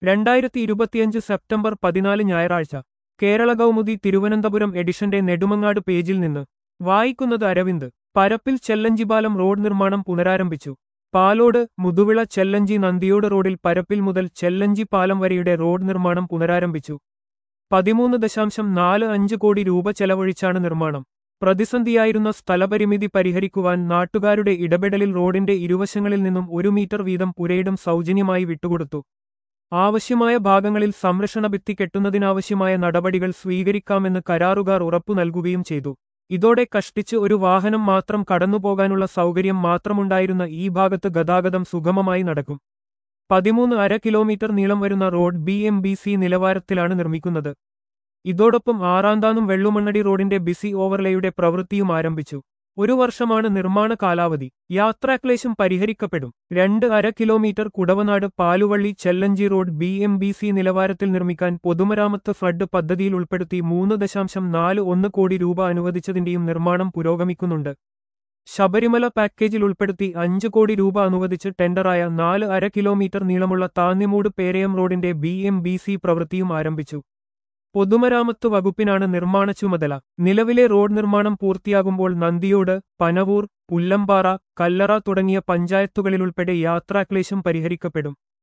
രണ്ടായിരത്തി ഇരുപത്തിയഞ്ച് സെപ്റ്റംബർ പതിനാല് ഞായറാഴ്ച കേരള കൗമുദി തിരുവനന്തപുരം എഡിഷന്റെ നെടുമങ്ങാട് പേജിൽ നിന്ന് വായിക്കുന്നത് അരവിന്ദ് പരപ്പിൽ ചെല്ലഞ്ചിപാലം റോഡ് നിർമ്മാണം പുനരാരംഭിച്ചു പാലോട് മുതുവിള ചെല്ലഞ്ചി നന്ദിയോട് റോഡിൽ പരപ്പിൽ മുതൽ ചെല്ലഞ്ചി പാലം വരെയുടെ റോഡ് നിർമ്മാണം പുനരാരംഭിച്ചു പതിമൂന്ന് ദശാംശം നാല് അഞ്ച് കോടി രൂപ ചെലവഴിച്ചാണ് നിർമ്മാണം പ്രതിസന്ധിയായിരുന്ന സ്ഥലപരിമിതി പരിഹരിക്കുവാൻ നാട്ടുകാരുടെ ഇടപെടലിൽ റോഡിന്റെ ഇരുവശങ്ങളിൽ നിന്നും ഒരു മീറ്റർ വീതം പുരയിടം സൗജന്യമായി വിട്ടുകൊടുത്തു ആവശ്യമായ ഭാഗങ്ങളിൽ സംരക്ഷണ ഭിത്തി കെട്ടുന്നതിനാവശ്യമായ നടപടികൾ സ്വീകരിക്കാമെന്ന് കരാറുകാർ ഉറപ്പു നൽകുകയും ചെയ്തു ഇതോടെ കഷ്ടിച്ച് ഒരു വാഹനം മാത്രം കടന്നുപോകാനുള്ള സൗകര്യം മാത്രമുണ്ടായിരുന്ന ഈ ഭാഗത്ത് ഗതാഗതം സുഗമമായി നടക്കും പതിമൂന്ന് അര കിലോമീറ്റർ നീളം വരുന്ന road B M B C നിലവാരത്തിലാണ് നിർമ്മിക്കുന്നത് ഇതോടൊപ്പം ആറാന്താനും വെള്ളുമണ്ണടി റോഡിന്റെ ബിസി ഓവർലേയുടെ പ്രവൃത്തിയും ആരംഭിച്ചു ഒരു വർഷമാണ് നിർമ്മാണ കാലാവധി യാത്രാക്ലേശം പരിഹരിക്കപ്പെടും രണ്ട് അര kilometre Kudavanad Paluvalli Chellanchi road B M B C നിലവാരത്തിൽ നിർമ്മിക്കാൻ പൊതുമരാമത്ത് ഫ്ലഡ് പദ്ധതിയിൽ ഉൾപ്പെടുത്തി മൂന്ന് ദശാംശം നാല് ഒന്ന് കോടി രൂപ അനുവദിച്ചതിന്റെയും നിർമ്മാണം പുരോഗമിക്കുന്നുണ്ട് ശബരിമല പാക്കേജിൽ ഉൾപ്പെടുത്തി അഞ്ച് കോടി രൂപ അനുവദിച്ച് ടെൻഡറായ നാല് അര കിലോമീറ്റർ നീളമുള്ള താന്നിമൂട് പേരയം റോഡിന്റെ ബി എം ബി സി പ്രവൃത്തിയും ആരംഭിച്ചു പൊതുമരാമത്ത് വകുപ്പിനാണ് നിർമ്മാണ ചുമതല നിലവിലെ റോഡ് നിർമ്മാണം പൂർത്തിയാകുമ്പോൾ നന്ദിയോട് പനവൂർ പുല്ലമ്പാറ കല്ലറ തുടങ്ങിയ പഞ്ചായത്തുകളിലുൾപ്പെടെ യാത്രാക്ലേശം പരിഹരിക്കപ്പെടും